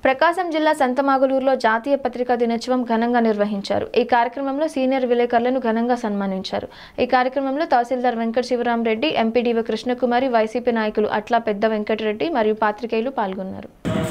ప్రకాశం జిల్లా సంతమాగులూరులో జాతీయ పత్రికా దినోత్సవం ఘనంగా నిర్వహించారు ఈ కార్యక్రమంలో సీనియర్ విలేకరులను ఘనంగా సన్మానించారు ఈ కార్యక్రమంలో తహసీల్దార్ వెంకట శివరామరెడ్డి ఎంపీడీఓ కృష్ణకుమారి వైసీపీ నాయకులు అట్లా పెద్ద వెంకటరెడ్డి మరియు పాత్రికేయులు పాల్గొన్నారు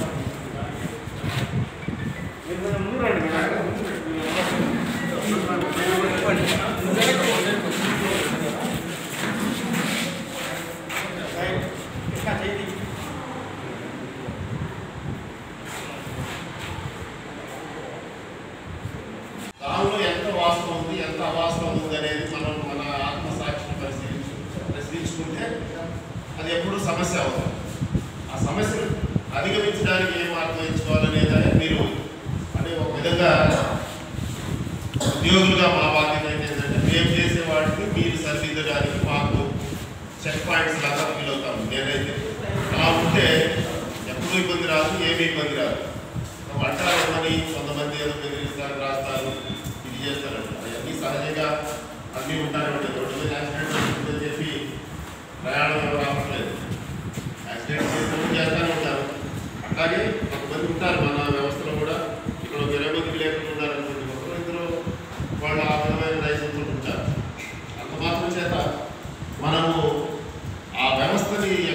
దానిలో ఎంత వాస్తవం ఉంది ఎంత అవాస్తవం ఉంది అనేది మనం మన ఆత్మసాక్షిని పరిశీలించు పరిశీలించుకుంటే అది ఎప్పుడు సమస్య అవుతుంది ఆ సమస్యను అధిగమించడానికి ఏం మార్గం ఎంచుకోవాలనేది మీరు అంటే ఒక విధంగా ఉద్యోగులుగా మా బాధ్యత ఏంటంటే మేము చేసే వాటిని మీరు సరిదిద్దడానికి మాకు చెక్ పాయింట్స్ లాగా ఫీల్ అవుతాము నేనైతే అలా ఉంటే ఎప్పుడు ఇబ్బంది రాదు ఏమీ ఇబ్బంది రాదు అంటారని కొంతమంది ఏదో బెదిరిస్తారు రాస్తారు ఇది చేస్తారు అవన్నీ సహజంగా అన్నీ ఉంటారు రోడ్డు మీద యాక్సిడెంట్ అవుతుందని చెప్పి ప్రయాణం ఎవరు రావట్లేదు యాక్సిడెంట్ చేసిన చేస్తూనే ఉంటారు అట్లాగే కొంతమంది ఉంటారు మన వ్యవస్థలో కూడా ఇక్కడ ఒక ఇరవై మంది విలేకరులు ఉన్నారు అనుకోండి ఒకరు ఇద్దరు వాళ్ళ ఆ విధమైన లైసెన్స్ ఉంటారు అంత మాత్రం చేత మనము ఆ వ్యవస్థని